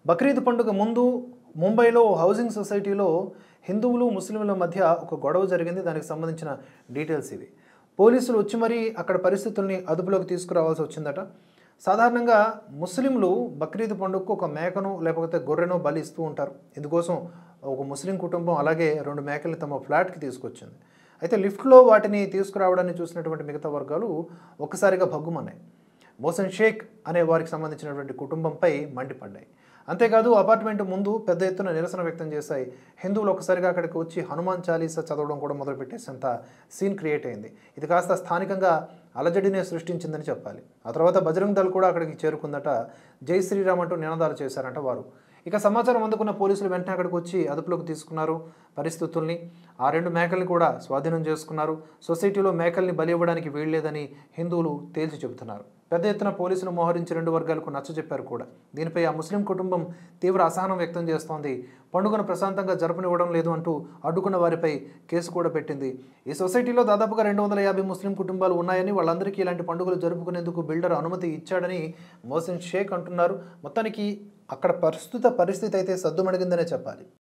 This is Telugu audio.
బక్రీద్ పండుగ ముందు ముంబైలో ఓ హౌసింగ్ సొసైటీలో హిందువులు ముస్లింల మధ్య ఒక గొడవ జరిగింది దానికి సంబంధించిన డీటెయిల్స్ ఇవి పోలీసులు వచ్చి మరీ అక్కడ పరిస్థితుల్ని అదుపులోకి తీసుకురావాల్సి వచ్చిందట సాధారణంగా ముస్లింలు బక్రీద్ పండుగకు ఒక మేకను లేకపోతే గొర్రెను బలి ఇస్తూ ఉంటారు ఇందుకోసం ఒక ముస్లిం కుటుంబం అలాగే రెండు మేకల్ని తమ ఫ్లాట్కి తీసుకొచ్చింది అయితే లిఫ్ట్లో వాటిని తీసుకురావడాన్ని చూసినటువంటి మిగతా వర్గాలు ఒక్కసారిగా భగ్గుమన్నాయి మోసన్ షేక్ అనే వారికి సంబంధించినటువంటి కుటుంబంపై మండిపడ్డాయి అంతేకాదు అపార్ట్మెంట్ ముందు పెద్ద ఎత్తున నిరసన వ్యక్తం చేశాయి హిందువులు ఒకసారిగా అక్కడికి వచ్చి హనుమాన్ చాలీసా చదవడం కూడా మొదలుపెట్టేసేంత సీన్ క్రియేట్ అయింది ఇది కాస్త స్థానికంగా అలజడినే సృష్టించిందని చెప్పాలి ఆ తర్వాత బజరంగ్ దళ్ కూడా అక్కడికి చేరుకుందట జై శ్రీరామ్ అంటూ నినాదాలు చేశారంట వారు ఇక సమాచారం అందుకున్న పోలీసులు వెంటనే అక్కడికి వచ్చి అదుపులోకి తీసుకున్నారు పరిస్థితుల్ని ఆ రెండు మేకల్ని కూడా స్వాధీనం చేసుకున్నారు సొసైటీలో మేకల్ని బలి ఇవ్వడానికి వీల్లేదని హిందువులు తేల్చి చెబుతున్నారు పెద్ద ఎత్తున పోలీసులు మోహరించి రెండు వర్గాలకు నచ్చ చెప్పారు కూడా దీనిపై ఆ ముస్లిం కుటుంబం తీవ్ర అసహనం వ్యక్తం చేస్తోంది పండుగను ప్రశాంతంగా జరపనివ్వడం లేదు అంటూ అడ్డుకున్న వారిపై కేసు కూడా పెట్టింది ఈ సొసైటీలో దాదాపుగా రెండు వందల యాభై ముస్లిం కుటుంబాలు ఉన్నాయని వాళ్ళందరికీ ఇలాంటి పండుగలు జరుపుకునేందుకు బిల్డర్ అనుమతి ఇచ్చాడని మోసిన్ షేక్ అంటున్నారు మొత్తానికి అక్కడ ప్రస్తుత పరిస్థితి అయితే సద్దుమణిగిందనే చెప్పాలి